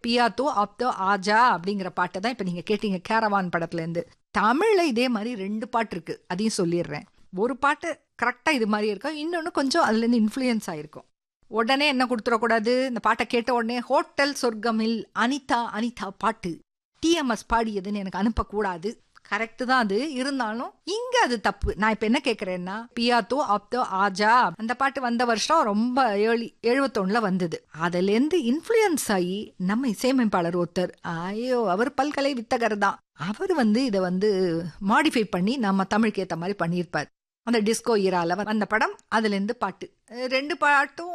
பியாத்தோ அப்தோ ஆஜா அப்படிங்கிற பாட்டை தான் இப்ப நீங்க கேட்டீங்க கேரவான் படத்துல இருந்து தமிழ்ல இதே மாதிரி ரெண்டு பாட்டு இருக்கு அதையும் சொல்லிடுறேன் ஒரு பாட்டு கரெக்டா இது மாதிரி இருக்கும் இன்னொன்னு கொஞ்சம் அதுல இருந்து இன்ஃப்ளூயன்ஸ் ஆயிருக்கும் உடனே என்ன கொடுத்துடக்கூடாது இந்த பாட்டை கேட்ட உடனே ஹோட்டல் சொர்க்கமில் அனிதா அனிதா பாட்டு டிஎம்எஸ் பாடியதுன்னு எனக்கு அனுப்பக்கூடாது கரெக்ட் தான் அது இருந்தாலும் இங்க அது தப்பு நான் இப்ப என்ன கேக்குறேன்னா பியாத்தோ அப்தோ ஆஜா அந்த பாட்டு வந்த வருஷம் ரொம்ப ஏழி எழுபத்தொன்னுல வந்தது அதுல இருந்து இன்ஃபுளுயன்ஸ் ஆகி நம்ம இசையமைப்பாளர் ஒருத்தர் ஐயோ அவர் பல்கலை வித்தகர் தான் அவர் வந்து இதை வந்து மாடிஃபை பண்ணி நம்ம தமிழுக்கு ஏத்த மாதிரி பண்ணியிருப்பார் அந்த டிஸ்கோ ஈரால அந்த படம் அதுல இருந்து பாட்டு அஹ் ரெண்டு பாட்டும்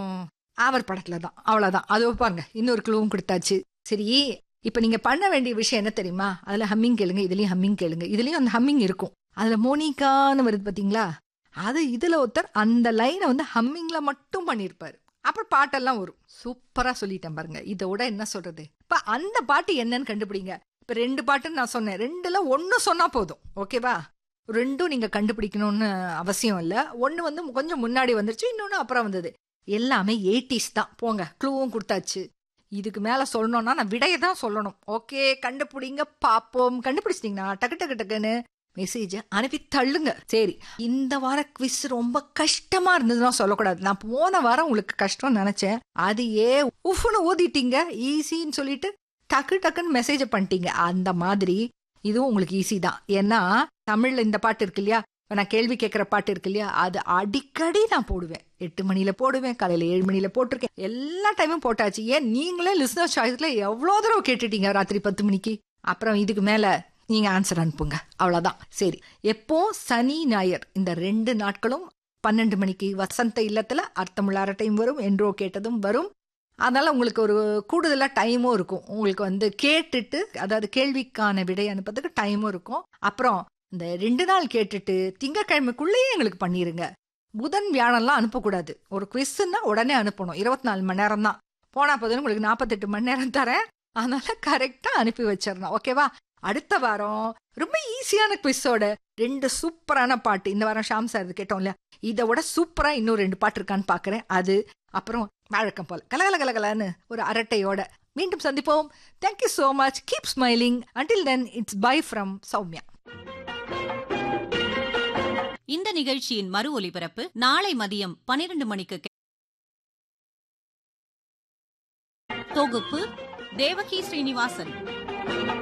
அவர் படத்துல தான் அவ்வளவுதான் அது பாருங்க இன்னொரு கிளூவும் கொடுத்தாச்சு சரி இப்ப நீங்க பண்ண வேண்டிய விஷயம் என்ன தெரியுமா அதுல ஹம்மிங் கேளுங்க இதுலயும் ஹம்மிங் கேளுங்க இதுலயும் அந்த ஹம்மிங் இருக்கும் அதுல மோனிகான்னு வருது பாத்தீங்களா அது இதுல ஒருத்தர் அந்த லைனை வந்து ஹம்மிங்ல மட்டும் பண்ணியிருப்பாரு அப்புறம் பாட்டெல்லாம் வரும் சூப்பரா சொல்லிட்டேன் பாருங்க இதோட என்ன சொல்றது இப்ப அந்த பாட்டு என்னன்னு கண்டுபிடிங்க இப்ப ரெண்டு பாட்டுன்னு நான் சொன்னேன் ரெண்டுல ஒன்னு சொன்னா போதும் ஓகேவா ரெண்டும் நீங்க கண்டுபிடிக்கணும்னு அவசியம் இல்ல ஒன்னு வந்து கொஞ்சம் முன்னாடி வந்துருச்சு இன்னொன்னு அப்புறம் வந்தது எல்லாமே எயிட்டிஸ் தான் போங்க க்ளூவும் கொடுத்தாச்சு இதுக்கு மேல சொல்லணும்னா நான் விடையை தான் சொல்லணும் ஓகே கண்டுபிடிங்க பாப்போம் கண்டுபிடிச்சிட்டீங்கன்னா டக்கு டக்கு டக்குன்னு மெசேஜ் அனுப்பி தள்ளுங்க சரி இந்த வார குவிஸ் ரொம்ப கஷ்டமா இருந்ததுன்னா சொல்லக்கூடாது நான் போன வாரம் உங்களுக்கு கஷ்டம்னு நினைச்சேன் அது ஏ உஃப்னு ஊதிட்டீங்க ஈஸின்னு சொல்லிட்டு டக்கு டக்குன்னு மெசேஜ் பண்ணிட்டீங்க அந்த மாதிரி இதுவும் உங்களுக்கு ஈஸி தான் ஏன்னா தமிழ்ல இந்த பாட்டு இருக்கு இல்லையா இப்ப நான் கேள்வி கேட்கிற பாட்டு இருக்கு இல்லையா அது அடிக்கடி நான் போடுவேன் எட்டு மணில போடுவேன் காலையில ஏழு மணில போட்டிருக்கேன் எல்லா டைமும் போட்டாச்சு ஏன் நீங்களே லிஸ்னர் சாய்ஸ்ல எவ்வளோ தடவை கேட்டுட்டீங்க ராத்திரி பத்து மணிக்கு அப்புறம் இதுக்கு மேல நீங்க ஆன்சர் அனுப்புங்க அவ்வளவுதான் சரி எப்போ சனி ஞாயிறு இந்த ரெண்டு நாட்களும் பன்னெண்டு மணிக்கு வசந்த இல்லத்துல அர்த்தமுள்ள அரட்டையும் வரும் என்றோ கேட்டதும் வரும் அதனால உங்களுக்கு ஒரு கூடுதலா டைமும் இருக்கும் உங்களுக்கு வந்து கேட்டுட்டு அதாவது கேள்விக்கான விடை அனுப்புறதுக்கு டைமும் இருக்கும் அப்புறம் இந்த ரெண்டு நாள் கேட்டுட்டு திங்கக்கிழமைக்குள்ளேயே எங்களுக்கு பண்ணிருங்க புதன் வியாழம்லாம் அனுப்பக்கூடாது ஒரு குவிஸ்ன்னா உடனே அனுப்பணும் இருபத்தி நாலு மணி நேரம் தான் போனா போதும் உங்களுக்கு நாற்பத்தெட்டு மணி நேரம் தரேன் அதனால கரெக்டா அனுப்பி வச்சிடணும் ஓகேவா அடுத்த வாரம் ரொம்ப ஈஸியான குவிஸோட ரெண்டு சூப்பரான பாட்டு இந்த வாரம் ஷாம் சார் இது கேட்டோம் இல்லையா இதை விட சூப்பரா இன்னும் ரெண்டு பாட்டு இருக்கான்னு பாக்குறேன் அது அப்புறம் வழக்கம் போல கலகல கலகலன்னு ஒரு அரட்டையோட மீண்டும் சந்திப்போம் thank you so much keep smiling until then it's bye from Soumya இந்த நிகழ்ச்சியின் மறு ஒலிபரப்பு நாளை மதியம் பனிரெண்டு மணிக்கு கே- தொகுப்பு தேவகி ஸ்ரீனிவாசன்